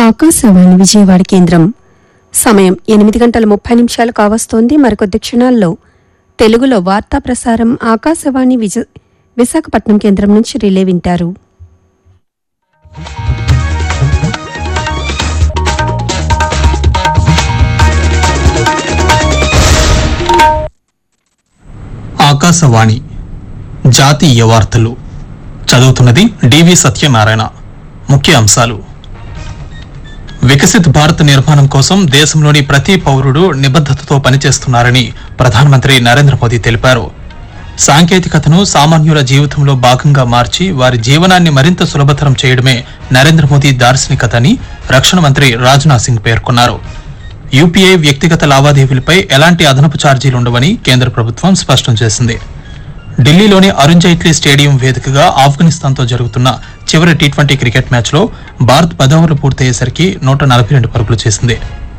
ఆకాశవాణి విజయవాడ కేంద్రం సమయం ఎనిమిది గంటల ముప్పై నిమిషాలు కావస్తోంది మరికొద్ది క్షణాల్లో తెలుగులో వార్తా ప్రసారం ఆకాశవాణి విజ విశాఖపట్నం కేంద్రం నుంచి రిలే వింటారు ఆకాశవాణి జాతీయ వార్తలు చదువుతున్నది డివి సత్యనారాయణ ముఖ్య అంశాలు వికసిత్ భారత్ నిర్మాణం కోసం దేశంలోని ప్రతి పౌరుడు నిబద్ధతతో పనిచేస్తున్నారని ప్రధానమంత్రి నరేంద్ర మోదీ తెలిపారు సాంకేతికతను సామాన్యుల జీవితంలో భాగంగా మార్చి వారి జీవనాన్ని మరింత సులభతరం చేయడమే నరేంద్ర మోదీ దార్శనికత అని రక్షణ మంత్రి రాజ్నాథ్ సింగ్ పేర్కొన్నారు యూపీఐ వ్యక్తిగత లావాదేవీలపై ఎలాంటి అదనపు ఛార్జీలు ఉండవని కేంద్ర ప్రభుత్వం స్పష్టం చేసింది ఢిల్లీలోని అరుణ్ జైట్లీ స్టేడియం వేదికగా ఆఫ్ఘనిస్తాన్తో జరుగుతున్న చివరి టీ ట్వంటీ క్రికెట్ మ్యాచ్లో భారత్ పది ఓవర్లు పూర్తయ్యేసరికి నూట నలభై రెండు పరుగులు చేసింది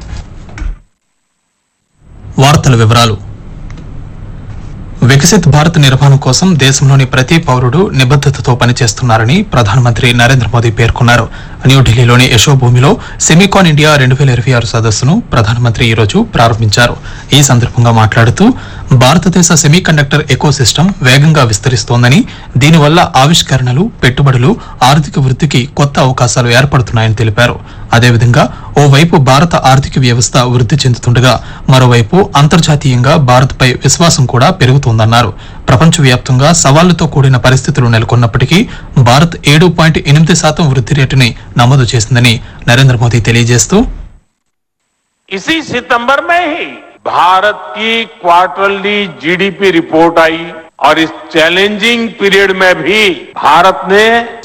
వార్తల వివరాలు వికసిత్ భారత్ నిర్మాణం కోసం దేశంలోని ప్రతి పౌరుడు నిబద్దతతో పనిచేస్తున్నారని ప్రధానమంత్రి నరేంద్ర మోదీ పేర్కొన్నారు న్యూఢిల్లీలోని యశోభూమిలో సెమికాన్ ఇండియా రెండు వేల ఇరవై ఆరు సదస్సును ప్రధానమంత్రి ఈ రోజు ప్రారంభించారు ఈ సందర్భంగా మాట్లాడుతూ భారతదేశ సెమీకండక్టర్ ఎకోసిస్టమ్ వేగంగా విస్తరిస్తోందని దీనివల్ల ఆవిష్కరణలు పెట్టుబడులు ఆర్థిక వృద్ధికి కొత్త అవకాశాలు ఏర్పడుతున్నాయని తెలిపారు అదేవిధంగా ఓవైపు భారత ఆర్థిక వ్యవస్థ వృద్ధి చెందుతుండగా మరోవైపు అంతర్జాతీయంగా భారత్పై విశ్వాసం కూడా పెరుగుతోందన్నారు ప్రపంచవ్యాప్తంగా సవాళ్లతో కూడిన పరిస్థితులు నెలకొన్నప్పటికీ భారత్ ఏడు పాయింట్ ఎనిమిది శాతం వృద్ధి రేటుని నమోదు చేసిందని నరేంద్ర మోదీ తెలియజేస్తూ इसी सितंबर में ही भारत की क्वार्टरली जीडीपी रिपोर्ट आई और इस चैलेंजिंग पीरियड में भी भारत ने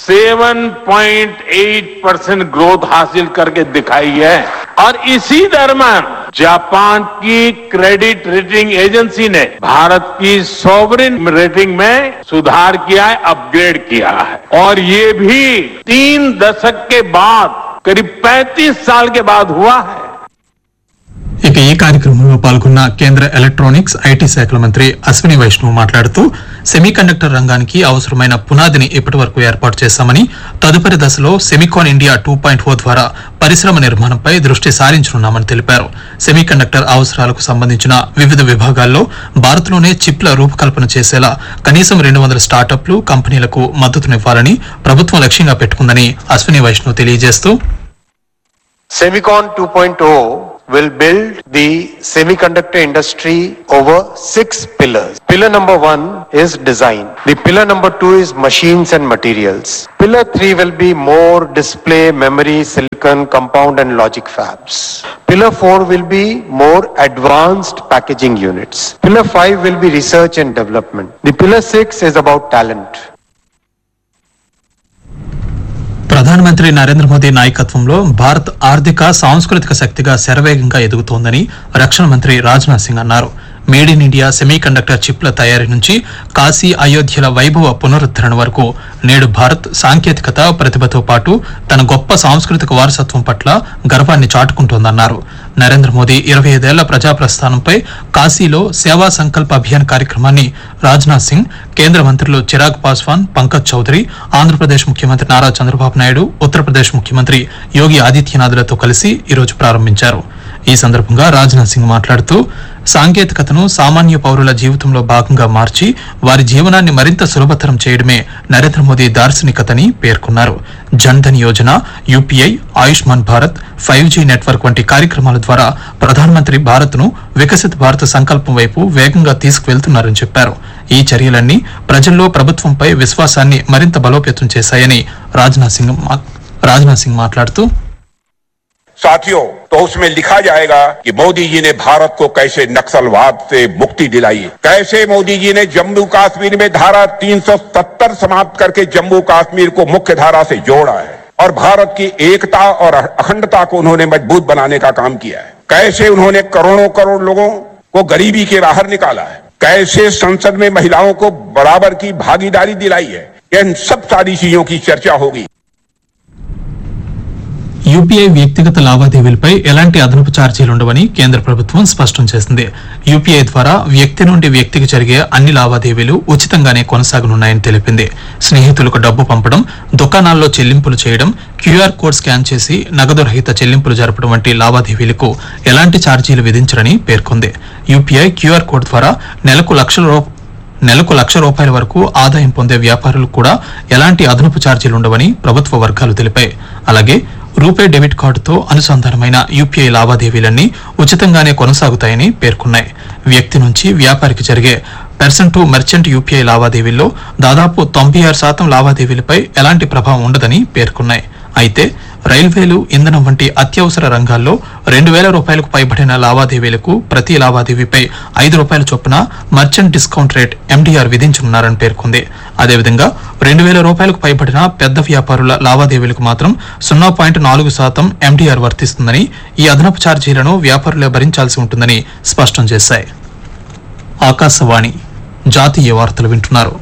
7.8 परसेंट ग्रोथ हासिल करके दिखाई है और इसी दरम्यान जापान की क्रेडिट रेटिंग एजेंसी ने भारत की सॉवरिन रेटिंग में सुधार किया है अपग्रेड किया है और ये भी तीन दशक के बाद करीब 35 साल के बाद हुआ है ఇక ఈ కార్యక్రమంలో పాల్గొన్న కేంద్ర ఎలక్ట్రానిక్స్ ఐటీ శాఖల మంత్రి అశ్విని వైష్ణవ్ మాట్లాడుతూ సెమీకండక్టర్ రంగానికి అవసరమైన పునాదిని ఇప్పటి వరకు ఏర్పాటు చేశామని తదుపరి దశలో Semicon India two point O ద్వారా పరిశ్రమ నిర్మాణంపై దృష్టి సారించనున్నామని తెలిపారు సెమీకండక్టర్ అవసరాలకు సంబంధించిన వివిధ విభాగాల్లో భారత్లోనే చిప్ల రూపకల్పన చేసేలా కనీసం రెండు వందల స్టార్టప్లు కంపెనీలకు మద్దతునివ్వాలని ప్రభుత్వం లక్ష్యంగా పెట్టుకుందని అశ్విని వైష్ణవ్ తెలియజేస్తూ Semicon 2.0 will build the semiconductor industry over six pillars. Pillar number one is design. The pillar number two is machines and materials. Pillar three will be more display, memory, silicon, compound and logic fabs. Pillar four will be more advanced packaging units. Pillar five will be research and development. The pillar six is about talent. ప్రధానమంత్రి నరేంద్ర మోదీ నాయకత్వంలో భారత్ ఆర్థిక సాంస్కృతిక శక్తిగా శరవేగంగా ఎదుగుతోందని రక్షణ మంత్రి రాజ్నాథ్ సింగ్ అన్నారు made in India semiconductor చిప్ల తయారీ నుంచి కాశీ అయోధ్యల వైభవ పునరుద్ధరణ వరకు నేడు భారత్ సాంకేతికత ప్రతిభతో పాటు తన గొప్ప సాంస్కృతిక వారసత్వం పట్ల గర్వాన్ని చాటుకుంటోందన్నారు నరేంద్ర మోదీ ఇరవై ఐదేళ్ల ప్రజాప్రస్థానంపై కాశీలో సేవా సంకల్ప అభియాన్ కార్యక్రమాన్ని రాజ్నాథ్ సింగ్ కేంద్ర మంత్రులు చిరాగ్ పాస్వాన్ పంకజ్ చౌదరి ఆంధ్రప్రదేశ్ ముఖ్యమంత్రి నారా చంద్రబాబు నాయుడు ఉత్తరప్రదేశ్ ముఖ్యమంత్రి యోగి ఆదిత్యనాథ్లతో కలిసి ఈరోజు ప్రారంభించారు ఈ సందర్భంగా రాజ్నాథ్ సింగ్ మాట్లాడుతూ సాంకేతికతను సామాన్య పౌరుల జీవితంలో భాగంగా మార్చి వారి జీవనాన్ని మరింత సులభతరం చేయడమే నరేంద్ర మోదీ దార్శనికతని పేర్కొన్నారు Jan Dhan Yojana UPI Ayushman Bharat five G network వంటి కార్యక్రమాల ద్వారా ప్రధానమంత్రి భారత్ను వికసిత్ భారత్ సంకల్పం వైపు వేగంగా తీసుకువెళ్తున్నారని చెప్పారు ఈ చర్యలన్నీ ప్రజల్లో ప్రభుత్వంపై విశ్వాసాన్ని మరింత బలోపేతం చేశాయని రాజ్నాథ్ సింగ్ మా- రాజ్నాథ్ సింగ్ మాట్లాడుతూ साथियों तो उसमें लिखा जाएगा कि मोदी जी ने भारत को कैसे नक्सलवाद से मुक्ति दिलाई कैसे मोदी जी ने जम्मू कश्मीर में धारा 370 समाप्त करके जम्मू कश्मीर को मुख्य धारा से जोड़ा है और भारत की एकता और अखंडता को उन्होंने मजबूत बनाने का काम किया है कैसे उन्होंने करोड़ों करोड़ लोगों को गरीबी के बाहर निकाला है कैसे संसद में महिलाओं को बराबर की भागीदारी दिलाई है इन सब सारी चीजों की चर्चा होगी యూపీఐ వ్యక్తిగత లావాదేవీలపై ఎలాంటి అదనపు ఛార్జీలు ఉండవని కేంద్ర ప్రభుత్వం స్పష్టం చేసింది యూపీఐ ద్వారా వ్యక్తి నుండి వ్యక్తికి జరిగే అన్ని లావాదేవీలు ఉచితంగానే కొనసాగనున్నాయని తెలిపింది స్నేహితులకు డబ్బు పంపడం దుకాణాల్లో చెల్లింపులు చేయడం క్యూఆర్ కోడ్ స్కాన్ చేసి నగదు రహిత చెల్లింపులు జరపడం వంటి లావాదేవీలకు ఎలాంటి ఛార్జీలు విధించరని పేర్కొంది యూపీఐ క్యూఆర్ కోడ్ ద్వారా నెలకు లక్షల రూ- నెలకు లక్ష రూపాయల వరకు ఆదాయం పొందే వ్యాపారులకు కూడా ఎలాంటి అదనపు ఛార్జీలు ఉండవని ప్రభుత్వ వర్గాలు తెలిపాయి అలాగే రూపే డెబిట్ కార్డుతో అనుసంధానమైన యూపీఐ లావాదేవీలన్నీ ఉచితంగానే కొనసాగుతాయని పేర్కొన్నాయి వ్యక్తి నుంచి వ్యాపారికి జరిగే పెర్సన్ టు మెర్చెంట్ యూపీఐ లావాదేవీల్లో దాదాపు తొంభై ఆరు శాతం లావాదేవీలపై ఎలాంటి ప్రభావం ఉండదని పేర్కొన్నాయి అయితే రైల్వేలు ఇంధనం వంటి అత్యవసర రంగాల్లో రెండు వేల రూపాయలకు పైబడిన లావాదేవీలకు ప్రతి లావాదేవీపై ఐదు రూపాయల చొప్పున మర్చెంట్ డిస్కౌంట్ రేట్ ఎండీఆర్ విధించనున్నారని పేర్కొంది అదేవిధంగా రెండు వేల రూపాయలకు పైబడిన పెద్ద వ్యాపారుల లావాదేవీలకు మాత్రం సున్నా పాయింట్ నాలుగు శాతం ఎండీఆర్ వర్తిస్తుందని ఈ అదనపు ఛార్జీలను వ్యాపారులే భరించాల్సి ఉంటుందని స్పష్టం చేశాయి ఆకాశవాణి జాతీయ వార్తలు వింటున్నారు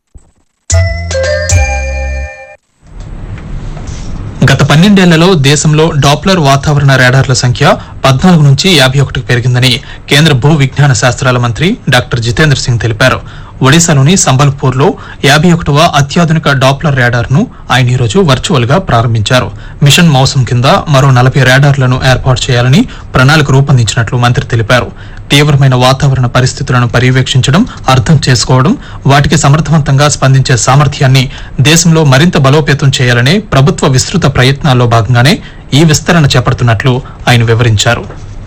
గత పన్నెండేళ్లలో దేశంలో డాప్లర్ వాతావరణ రాడార్ల సంఖ్య పద్నాలుగు నుంచి యాభై ఒకటికి పెరిగిందని కేంద్ర భూ విజ్ఞాన శాస్త్రాల మంత్రి డాక్టర్ జితేంద్ర సింగ్ తెలిపారు ఒడిశాలోని సంబల్పూర్ లో యాభై ఒకటవ అత్యాధునిక డాప్లర్ రాడార్ ను ఆయన ఈరోజు వర్చువల్ గా ప్రారంభించారు మిషన్ మౌసం కింద మరో నలభై రాడార్లను ఏర్పాటు చేయాలని ప్రణాళిక రూపొందించినట్లు మంత్రి తెలిపారు తీవ్రమైన వాతావరణ పరిస్థితులను పర్యవేక్షించడం అర్థం చేసుకోవడం వాటికి సమర్థవంతంగా స్పందించే సామర్థ్యాన్ని దేశంలో మరింత బలోపేతం చేయాలనే ప్రభుత్వ విస్తృత ప్రయత్నాల్లో భాగంగానే ఈ విస్తరణ చేపడుతున్నట్లు ఆయన వివరించారు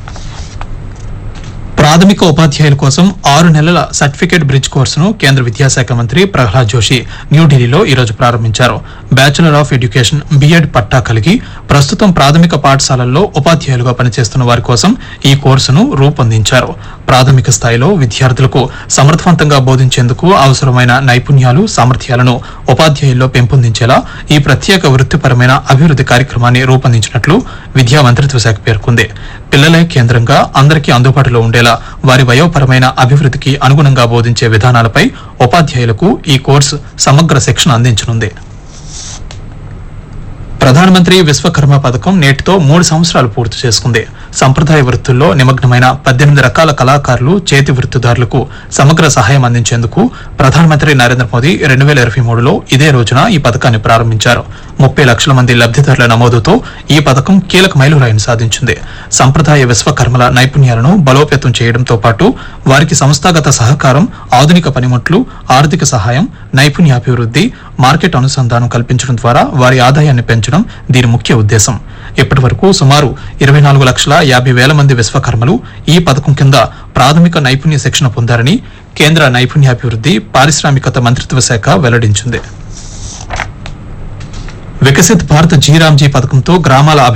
ప్రాథమిక ఉపాధ్యాయుల కోసం ఆరు నెలల సర్టిఫికేట్ బ్రిడ్జ్ కోర్సును కేంద్ర విద్యాశాఖ మంత్రి ప్రహ్లాద్ జోషి న్యూఢిల్లీలో ఈరోజు ప్రారంభించారు బ్యాచిలర్ ఆఫ్ ఎడ్యుకేషన్ బిఎడ్ పట్టా కలిగి ప్రస్తుతం ప్రాథమిక పాఠశాలల్లో ఉపాధ్యాయులుగా పనిచేస్తున్న వారి కోసం ఈ కోర్సును రూపొందించారు ప్రాథమిక స్థాయిలో విద్యార్థులకు సమర్థవంతంగా బోధించేందుకు అవసరమైన నైపుణ్యాలు సామర్థ్యాలను ఉపాధ్యాయుల్లో పెంపొందించేలా ఈ ప్రత్యేక వృత్తిపరమైన అభివృద్ధి కార్యక్రమాన్ని రూపొందించినట్లు విద్యా మంత్రిత్వ శాఖ పేర్కొంది పిల్లలే కేంద్రంగా అందరికీ అందుబాటులో ఉండేలా వారి వయోపరమైన అభివృద్ధికి అనుగుణంగా బోధించే విధానాలపై ఉపాధ్యాయులకు ఈ కోర్సు సమగ్ర శిక్షణ అందించనుంది ప్రధానమంత్రి విశ్వకర్మ పథకం నేటితో మూడు సంవత్సరాలు పూర్తి చేసుకుంది సంప్రదాయ వృత్తుల్లో నిమగ్నమైన పద్దెనిమిది రకాల కళాకారులు చేతి వృత్తిదారులకు సమగ్ర సహాయం అందించేందుకు ప్రధానమంత్రి నరేంద్ర మోదీ రెండు వేల ఇరవై మూడులో ఇదే రోజున ఈ పథకాన్ని ప్రారంభించారు ముప్పై లక్షల మంది లబ్ధిదారుల నమోదుతో ఈ పథకం కీలక మైలురాయిని సాధించింది సంప్రదాయ విశ్వకర్మల నైపుణ్యాలను బలోపేతం చేయడంతో పాటు వారికి సంస్థాగత సహకారం ఆధునిక పనిముట్లు ఆర్థిక సహాయం నైపుణ్యాభివృద్ధి మార్కెట్ అనుసంధానం కల్పించడం ద్వారా వారి ఆదాయాన్ని పెంచడం దీని ముఖ్య ఉద్దేశం ఇప్పటి వరకు సుమారు ఇరవై నాలుగు లక్షల యాభై వేల మంది విశ్వకర్మలు ఈ పథకం కింద ప్రాథమిక నైపుణ్య శిక్షణ పొందారని కేంద్ర నైపుణ్యాభివృద్ధి పారిశ్రామికత మంత్రిత్వ శాఖ వెల్లడించింది వికసిత్ భారత్ జీరామ్జీ పథకంతో గ్రామాల అభి